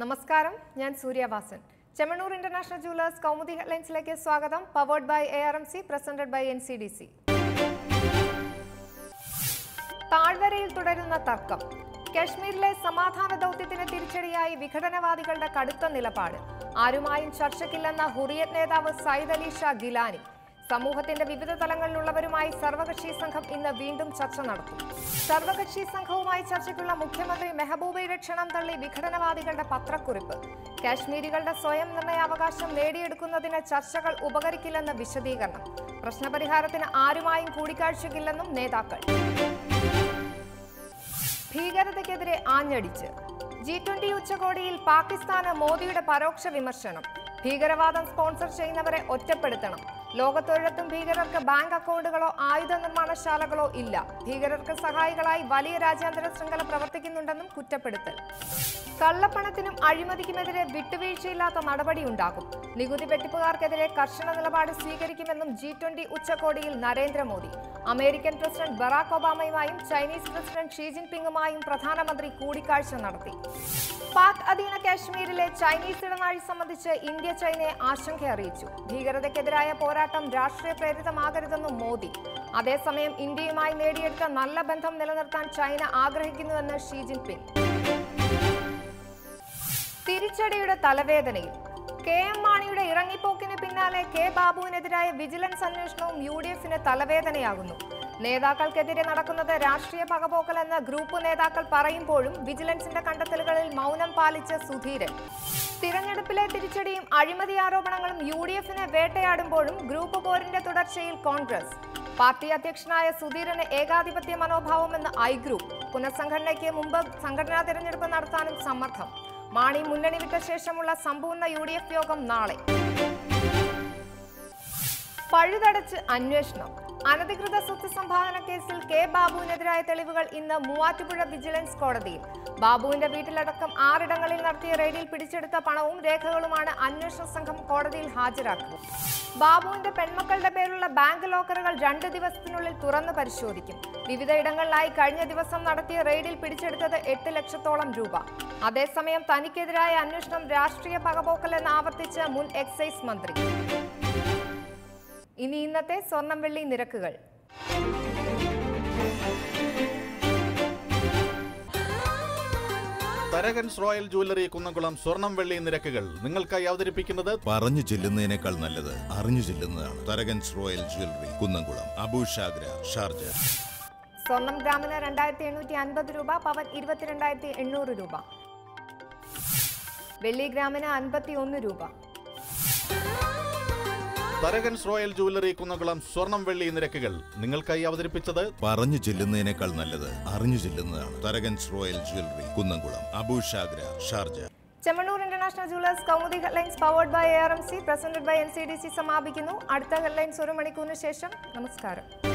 നമസ്കാരം ഞാൻ Suryavasan Chemmanur international jewellers Kaumudi ഹെഡ്ലൈൻസിലേക്ക് സ്വാഗതം powered by A R M C presented by N C D C താഴ്വരയിൽ തുടരുന്ന തർക്കം കശ്മീരിലെ സമാധാന ദൗത്യത്തിന് തിരിച്ചടിയായി വിഘടനവാദികളുടെ കടുത്ത നിലപാട് ആരുമായും ചർച്ചയ്ക്കില്ലെന്ന ഹുറിയത്ത് നേതാവ് സയ്യിദ് അലി ഷാ ഗിലാനി സമൂഹത്തിന്റെ വിവിധ തലങ്ങളിലുള്ളവരുമായി സർവകക്ഷി സംഘം ഇന്ന് വീണ്ടും ചർച്ച നടത്തും സർവകക്ഷി സംഘവുമായി ചർച്ചയ്ക്കുള്ള മുഖ്യമന്ത്രി മെഹബൂബയുടെ ക്ഷണം തള്ളി വിഘടനവാദികളുടെ പത്രക്കുറിപ്പ് കാശ്മീരികളുടെ സ്വയം നിർണയാവകാശം നേടിയെടുക്കുന്നതിന് ചർച്ചകൾ ഉപകരിക്കില്ലെന്ന് വിശദീകരണം പ്രശ്നപരിഹാരത്തിന് ആരുമായും കൂടിക്കാഴ്ചയ്ക്കില്ലെന്നും നേതാക്കൾ ഭീകരതയ്ക്കെതിരെ ആഞ്ഞടിച്ച് ജി ട്വന്റി ഉച്ചകോടിയിൽ പാകിസ്ഥാന് മോദിയുടെ പരോക്ഷ വിമർശനം ഭീകരവാദം സ്പോൺസർ ചെയ്യുന്നവരെ ഒറ്റപ്പെടുത്തണം ലോകത്തൊഴിടത്തും ഭീകരർക്ക് ബാങ്ക് അക്കൗണ്ടുകളോ ആയുധ നിർമ്മാണശാലകളോ ഇല്ല ഭീകരർക്ക് സഹായികളായി വലിയ രാജ്യാന്തര ശൃംഖല പ്രവർത്തിക്കുന്നുണ്ടെന്നും കുറ്റപ്പെടുത്തൽ കള്ളപ്പണത്തിനും അഴിമതിക്കുമെതിരെ വിട്ടുവീഴ്ചയില്ലാത്ത നടപടിയുണ്ടാകും നികുതി വെട്ടിപ്പുകാർക്കെതിരെ കർശന നിലപാട് സ്വീകരിക്കുമെന്നും ജി ട്വന്റി ഉച്ചകോടിയിൽ നരേന്ദ്രമോദി അമേരിക്കൻ പ്രസിഡന്റ് ബറാക് ഒബാമയുമായും ചൈനീസ് പ്രസിഡന്റ് ഷീ ജിൻപിങ്ങുമായും പ്രധാനമന്ത്രി കൂടിക്കാഴ്ച നടത്തി പാക് അധീന കാശ്മീരിലെ ചൈനീസ് ഇടനാഴി സംബന്ധിച്ച് ഇന്ത്യ ചൈനയെ ആശങ്ക അറിയിച്ചു ഭീകരതയ്ക്കെതിരായ പോരാട്ടം രാഷ്ട്രീയ പ്രേരിതമാകരുതെന്നും മോദി അതേസമയം ഇന്ത്യയുമായി നേടിയെടുത്ത നല്ല ബന്ധം നിലനിർത്താൻ ചൈന ആഗ്രഹിക്കുന്നുവെന്ന് ഷീ ജിൻപിങ് തിരിച്ചടിയുടെ തലവേദനയിൽ കെ എം മാണിയുടെ ഇറങ്ങിപ്പോക്കിന് പിന്നാലെ കെ ബാബുവിനെതിരായ വിജിലൻസ് അന്വേഷണവും യു ഡി എഫിന് തലവേദനയാകുന്നു നേതാക്കൾക്കെതിരെ നടക്കുന്നത് രാഷ്ട്രീയ പകപോക്കലെന്ന് ഗ്രൂപ്പ് നേതാക്കൾ പറയുമ്പോഴും വിജിലൻസിന്റെ കണ്ടെത്തലുകളിൽ മൗനം പാലിച്ച സുധീരൻ തിരഞ്ഞെടുപ്പിലെ തിരിച്ചടിയും അഴിമതി ആരോപണങ്ങളും യു ഡി എഫിനെ വേട്ടയാടുമ്പോഴും ഗ്രൂപ്പ് പോരിന്റെ തുടർച്ചയിൽ കോൺഗ്രസ് പാർട്ടി അധ്യക്ഷനായ സുധീരന് ഏകാധിപത്യ മനോഭാവമെന്ന് ഐ ഗ്രൂപ്പ് പുനഃസംഘടനയ്ക്ക് മുമ്പ് സംഘടനാ തിരഞ്ഞെടുപ്പ് നടത്താനും സമ്മർദ്ദം മാണി മുന്നണി വിട്ട ശേഷമുള്ള സമ്പൂർണ്ണ യു ഡി എഫ് യോഗം നാളെ പഴുതടച്ച് അന്വേഷണം അനധികൃത സ്വത്ത് സംഭാവന കേസിൽ കെ ബാബുവിനെതിരായ തെളിവുകൾ ഇന്ന് മൂവാറ്റുപുഴ വിജിലൻസ് കോടതിയിൽ ബാബുവിന്റെ വീട്ടിലടക്കം ആറിടങ്ങളിൽ നടത്തിയ റെയ്ഡിൽ പിടിച്ചെടുത്ത പണവും രേഖകളുമാണ് അന്വേഷണ സംഘം കോടതിയിൽ ഹാജരാക്കുക ബാബുവിന്റെ പെൺമക്കളുടെ പേരുള്ള ബാങ്ക് ലോക്കറുകൾ രണ്ട് ദിവസത്തിനുള്ളിൽ തുറന്നു പരിശോധിക്കും വിവിധയിടങ്ങളിലായി കഴിഞ്ഞ ദിവസം നടത്തിയ റെയ്ഡിൽ പിടിച്ചെടുത്തത് എട്ട് ലക്ഷത്തോളം രൂപ അതേസമയം തനിക്കെതിരായ അന്വേഷണം രാഷ്ട്രീയ പകപോക്കലെന്ന് ആവർത്തിച്ച മുൻ എക്സൈസ് മന്ത്രി ഇനി ഇന്നത്തെ സ്വർണം വെള്ളി നിരക്കുകൾ തരകൻസ് റോയൽ ജുവല്ലറി കുന്നംകുളം സ്വർണം വെള്ളി നിരക്കുകൾ നിങ്ങൾക്കായി അവതരിപ്പിക്കുന്നത് പറഞ്ഞു ചെല്ലുന്നതിനേക്കാൾ നല്ലത് അറിഞ്ഞു ചെല്ലുന്നതാണ് Tharakans royal jewellery Kunnamkulam Abu Shagara Sharjah സ്വർണം ഗ്രാമിന് രണ്ടായിരത്തി എണ്ണൂറ്റി അൻപത് രൂപ പവൻ ഇരുപത്തിരണ്ടായിരത്തി എണ്ണൂറ് രൂപ വെള്ളി ഗ്രാമിന് അൻപത്തി ഒന്ന് രൂപ തരകൻസ് റോയൽ ജുവല്ലറി കുന്നംകുളം സ്വർണം വെള്ളി നിരക്കുകൾ നിങ്ങൾക്കായി അവതരിപ്പിച്ചത് പറഞ്ഞു ചെല്ലുന്നതിനേക്കാൾ നല്ലത് അറിഞ്ഞു ചെല്ലുന്നതാണ് Tharakans royal jewellery Kunnamkulam Abu Shagara Sharjah Chemmanur international jewellers Kaumudi headlines powered by A R M C presented by N C D C സമാപിക്കുന്നു അടുത്ത ഹെഡ്ലൈൻസ് ഒരു മണിക്കൂറിന് ശേഷം നമസ്കാരം